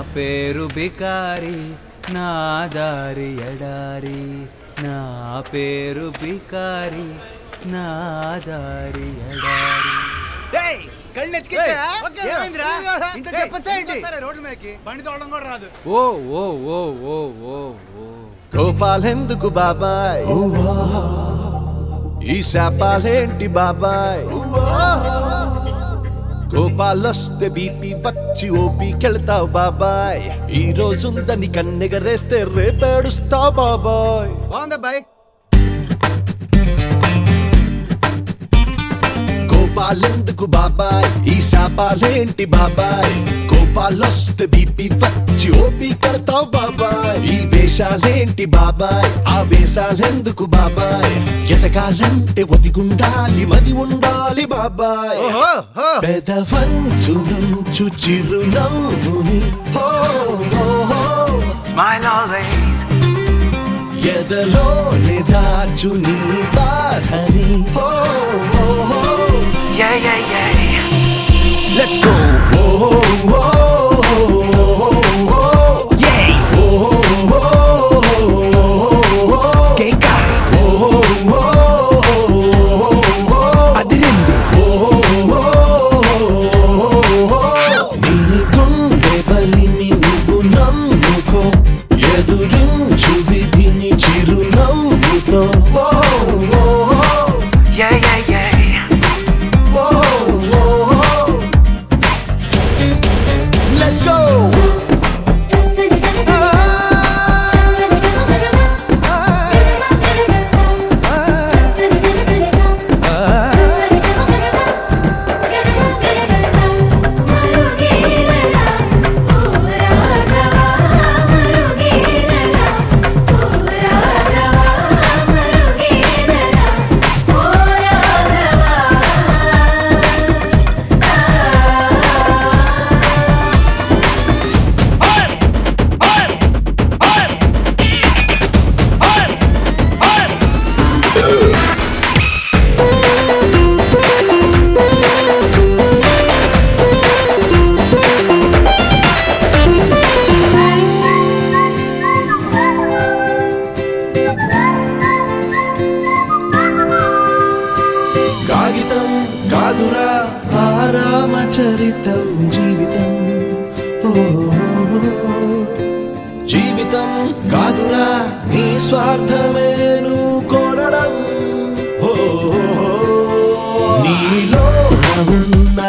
పేరు బికారి నా దారి ఎడారి నా పేరు బికారి నా దారి ఎడారి డేయ్ కళ్ళు ఎత్తికెట్టా? ఓకే, ఏమైందిరా ఇదిగోరా. ఇంట్లో డేయ్, చెప్పొచ్చా ఏంటి వస్తారా రోడ్ల మీదకి బండి తోడడం కూడా రాదు ఓ ఓ ఓ ఓ ఓ ఓ కోపాలెందుకు బాబాయ్ ఈ శాపాలేంటి బాబాయ్ కోపాలొస్తే బీపీ వచ్చి ఓపికెళ్తావు బాబాయ్ ఈ రోజుందని కన్నెగరేస్తే రేపేడుస్తావు బాబాయ్ బాగుంది అబ్బాయి కోపాలెందుకు బాబాయ్ ఈ శాపాలేంటి బాబాయ్ కోపాలొస్తే బీపీ వచ్చి ఓపి కడతావు బాబాయ్ ఈ వేషాలేంటి బాబాయ్ ఆ వేషాలెందుకు బాబాయ్ ఎదగాలంటే ఒదిగుండాలి మది ఉండాలి బాబాయ్ పెదవంచు నుంచు చిరునవ్వుని హో, హో, హో. ఎదలోని దాచు నీ బాధని హో, హో, హో. Let's go. Whoa, whoa, whoa, whoa. Yeah. Whoa, whoa, whoa. Keka. Whoa, whoa, whoa. అదిరింది నీ గుండె బలిని నువ్వు నమ్ముకో ఎదురించు విధిని చిరునవ్వుతో Whoa, whoa, whoa, whoa. Let's go! ససని సని సని ససని సని గరమ గరమ గరమ ససని సని సని ససని సని గరమ గరమ గరమ మరుగేలరా ఓ రాఘవా మరుగేలరా ఓ రాఘవా మరుగేలరా ఓ రాఘవా కాగితం కాదురా ఆరామచరితం జీవితం ఓ, జీవితం కాదురా నీ స్వార్థమేను కోరడం ఓ, నీలో ఉన్న